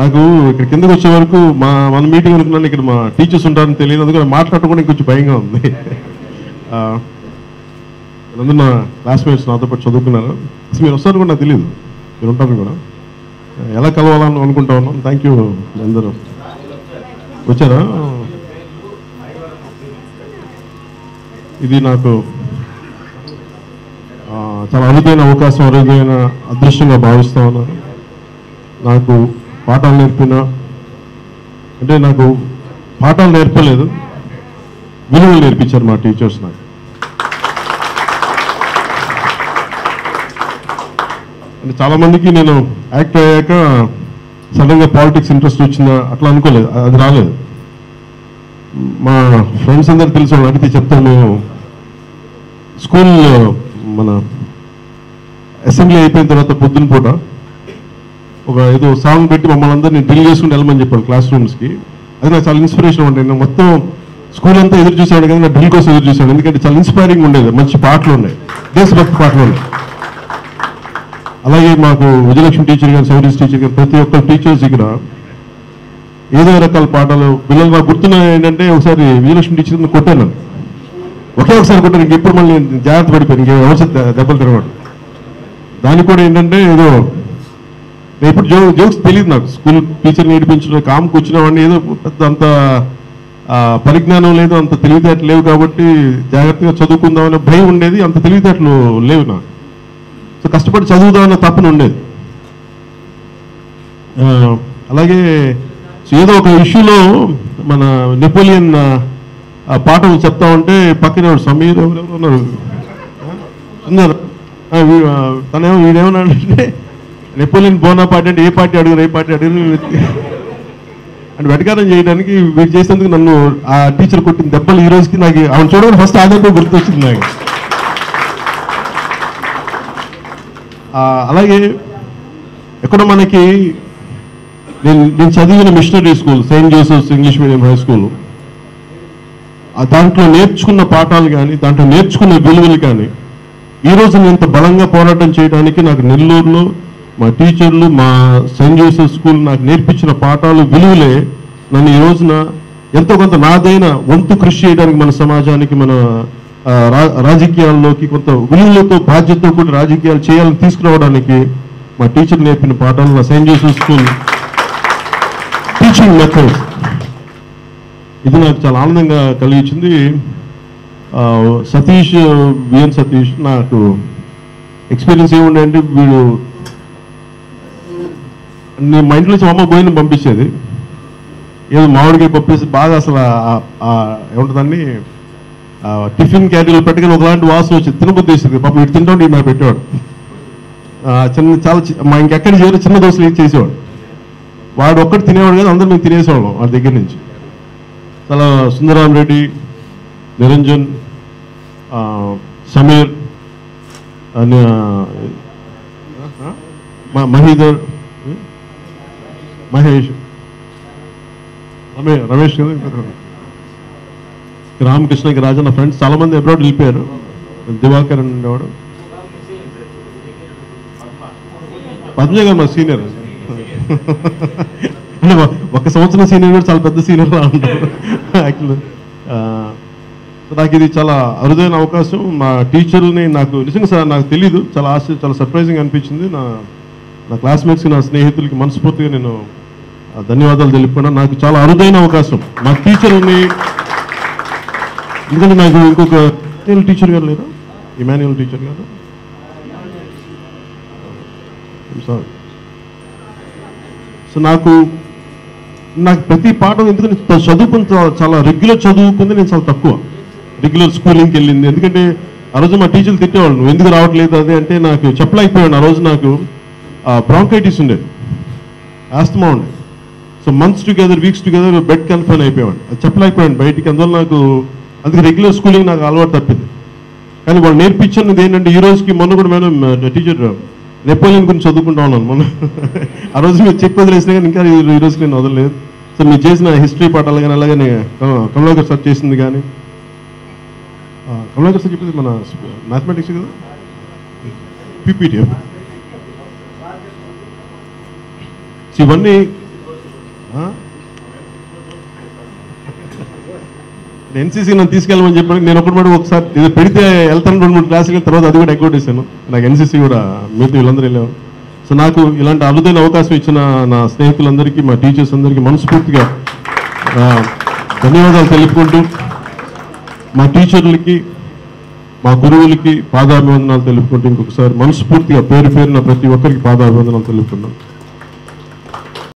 నాకు ఇక్కడ కిందకి వచ్చే వరకు మా మన మీటింగ్ అనుకున్నాను ఇక్కడ మా టీచర్స్ ఉంటారని తెలియదు అందుకని మాట్లాడటం కూడా కొంచెం భయంగా ఉంది ఆ, వీళ్ళందరూ నా క్లాస్మేట్స్ నాతో పాటు చదువుకున్నారు అసలు మీరు వస్తారు కూడా నాకు తెలియదు మీరు ఉంటారు కూడా ఎలా కలవాలని అనుకుంటా ఉన్నాం థ్యాంక్ యూ అందరూ వచ్చారా ఇది నాకు ఆ, చాలా అరుదైన అవకాశం అరుదైన అదృష్టంగా భావిస్తా ఉన్నాను నాకు పాఠాలు నేర్పిన అంటే నాకు పాఠాలు నేర్పలేదు విలువలు నేర్పించారు మా టీచర్స్ నాకు అంటే చాలా మందికి నేను యాక్ట్ అయ్యాక సడన్ గా పాలిటిక్స్ ఇంట్రెస్ట్ వచ్చిందా అట్లా అనుకోలేదు అ- అది రాలేదు మా ఫ్రెండ్స్ అందరు తెలిసి వాళ్ళు అడిగితే చెప్తాను మేము స్కూల్ మన అసెంబ్లీ అయిపోయిన తర్వాత పొద్దున పూట ఒక ఏదో సాంగ్ పెట్టి మమ్మల్ని అందరినీ డ్రిల్ చేసుకుని వెళ్ళమని చెప్పాడు క్లాస్ రూమ్స్కి అది నాకు చాలా ఇన్స్పిరేషన్ ఉంటాయి నేను మొత్తం స్కూల్ అంతా ఎదురు చూసాడు కదా నా డ్రిల్ కోసం ఎదురు చూసాడు ఎందుకంటే చాలా ఇన్స్పైరింగ్ ఉండేది మంచి పాటలు ఉన్నాయి దేశభక్తి పాటలు ఉన్నాయి అలాగే మాకు విజయలక్ష్మి టీచర్ గారు సౌరీస్ టీచర్ గారు ప్రతి ఒక్క టీచర్స్ ఇక్కడ ఏదో రకాల పాటలు పిల్లలు నాకు గుర్తున్నాయి ఏంటంటే ఒకసారి విజయలక్ష్మి టీచర్ ని కొట్టాను నన్ను. ఒకే ఒకసారి కొట్టాను ఇంకెప్పుడు మళ్ళీ నేను జాగ్రత్త పడిపోయాను ఇంకే అవసరం దెబ్బలు తిరగడు దానికి కూడా ఏంటంటే ఏదో నేను ఇప్పుడు జో జోక్స్ తెలియదు నాకు స్కూల్ టీచర్ నేర్పించిన కామ్ కూర్చున్న వాడిని ఏదో పెద్ద అంత ఆ, పరిజ్ఞానం లేదు అంత తెలివితేటలు లేవు కాబట్టి జాగ్రత్తగా చదువుకుందామనే భయం ఉండేది అంత తెలివితేటలు లేవు నాకు సో కష్టపడి చదువుదామన్న తప్పన ఉండేది ఆ, అలాగే సో ఏదో ఒక ఇష్యూలో మన నెపోలియన్ ఆ, ఆ పాఠం చెప్తా ఉంటే పక్కన ఎవరు సమీర్ ఎవరెవరు ఉన్నారు ఆ, ఉన్నారు ఆ, వీ- ఆ, తనేమో వీడేమన్నాడంటే నెపోలియన్ బోనా పార్టీ అంటే ఏ పార్టీ అడుగురు ఏ పార్టీ అడుగురు అని వెటకారం చేయడానికి వీడు చేసేందుకు నన్ను ఆ టీచర్ కొట్టిన దెబ్బలు ఈ రోజుకి నాకు ఆమె చూడగానే ఫస్ట్ అదే గుర్తొచ్చింది నాకు ఆ, అలాగే ఎక్కడ మనకి నేను నేను చదివిన missionary school Saint Joseph's English medium high school ఆ దాంట్లో నేర్చుకున్న పాఠాలు కానీ దాంట్లో నేర్చుకున్న విలువలు కానీ ఈ రోజు నేను ఇంత బలంగా పోరాటం చేయడానికి నాకు నెల్లూరులో మా టీచర్లు మా సెయింట్ జోసెఫ్ స్కూల్ నాకు నేర్పించిన పాఠాలు విలువలే నన్ను ఈ రోజున ఎంతో కొంత నాదైన వంతు కృషి చేయడానికి మన సమాజానికి మన ఆ, రా- రాజకీయాల్లోకి కొంత విలువలతో బాధ్యతతో కూడా రాజకీయాలు చేయాలని తీసుకురావడానికి మా టీచర్ నేర్పిన పాఠాలు నా Saint Joseph school teaching method ఇది నాకు చాలా ఆనందంగా కలిగించింది ఆ, సతీష్ విఎన్ సతీష్ నాకు ఎక్స్పీరియన్స్ ఏముండే అంటే వీడు నేను మా ఇంట్లో నుంచి మా అమ్మ గోయిన పంపించేది ఏదో మామిడికాయ పప్పేసి బాగా అసలు ఆ- ఆ ఏముంటుందని ఆ, టిఫిన్ క్యారీలో పెట్టుకుని ఒకలాంటి వాసన వచ్చి తినబుద్ధి వేసింది పాపం ఇటు తింటాం నాకు పెట్టేవాడు ఆ, చిన్న చాలా చి- మా ఇంకెక్కడ చేయరు చిన్న దోశలు ఏం చేసేవాడు వాడు ఒక్కటి తినేవాడు కదా అందరం మేము తినేసేవాళ్ళం వాడి దగ్గర నుంచి చాలా సుందరాం రెడ్డి నిరంజన్ ఆ, సమీర్ అని, ఆ, మ- మహీధర్ మహేష్ రమే రమేష్ కదా ఇంకొకరు. రామకృష్ణ రాజా నా ఫ్రెండ్స్ చాలా మంది అబ్రాడ్ వెళ్ళిపోయారు దివాకర్ అని ఉండేవాడు పద్మజ గారు మా సీనియర్ అంటే ఒక- ఒక సంవత్సరం సీనియర్ కూడా చాలా పెద్ద సీనియర్ లా ఉంటారు యాక్చువల్ నాకు ఇది చాలా అరుదైన అవకాశం మా టీచర్ని నాకు నిజంగా సార్ నాకు తెలియదు చాలా ఆశ చాలా సర్ప్రైజింగ్ అనిపించింది నా నా క్లాస్మేట్స్కి నా స్నేహితులకి మనస్ఫూర్తిగా నేను ఆ, ధన్యవాదాలు తెలుపుకున్నా నాకు చాలా అరుదైన అవకాశం మా టీచర్ని ఎందుకంటే నాకు ఇంకొక ఇమాన్యుయల్ టీచర్ గారు లేరా ఇమాన్యుయల్ టీచర్ గారు సారీ సో నాకు నాకు ప్రతి పాఠం ఎందుకంటే త- చదువుకుని చా- చాలా రెగ్యులర్ చదువుకుంది నేను చాలా తక్కువ రెగ్యులర్ స్కూలింగ్కి వెళ్ళింది ఎందుకంటే ఆ రోజు మా టీచర్లు తిట్టేవాళ్ళు నువ్వు ఎందుకు రావట్లేదు అది అంటే నాకు చెప్పలేకపోయాను ఆ రోజు నాకు బ్రాంకైటిస్ ఉండేది ఆస్తమా ఉండేది so months together weeks together bed confine అయిపోయాడు అది చెప్పలేకపోయాను బయటికి అందువల్ల నాకు అందుకే రెగ్యులర్ స్కూలింగ్ నాకు అలవాటు తప్పింది కానీ వాళ్ళు నేర్పించినది ఏంటంటే ఈ రోజుకి మొన్న కూడా మేడం టీచర్ నెపోలియన్ గురించి చదువుకుంటా ఉన్నాను మొన్న ఆ రోజు మీరు చెప్పి వదిలేసినా కానీ ఇంకా ఈ ఈ రోజుకి నేను వదలలేదు సో మీరు చేసిన హిస్టరీ పాఠాలు కానీ అలాగే కమలాకర్ సార్ చేసింది కానీ ఆ, కమలాకర్ సార్ చెప్పింది మన మ్యాథమెటిక్స్ కదా పీపీటీ ఇవన్నీ ఎన్సీసీ నన్ను తీసుకెళ్ళమని చెప్పి నేను ఒకటి కూడా ఒకసారి ఇది పెడితే వెళ్తాను రెండు మూడు క్లాసులు తర్వాత అది కూడా ఎగ్గొట్టేశాను నాకు ఎన్సీసీ కూడా మిగతా వీళ్ళందరూ వెళ్ళారు సో నాకు ఇలాంటి అరుదైన అవకాశం ఇచ్చిన నా స్నేహితులందరికీ మా టీచర్స్ అందరికీ మనస్ఫూర్తిగా ఆ, ధన్యవాదాలు తెలుపుకుంటూ మా టీచర్లకి మా గురువులకి పాదాభివందనాలు తెలుపుకుంటూ ఇంకొకసారి మనస్ఫూర్తిగా పేరు పేరున ప్రతి ఒక్కరికి పాదాభివందనాలు తెలుపుకున్నాను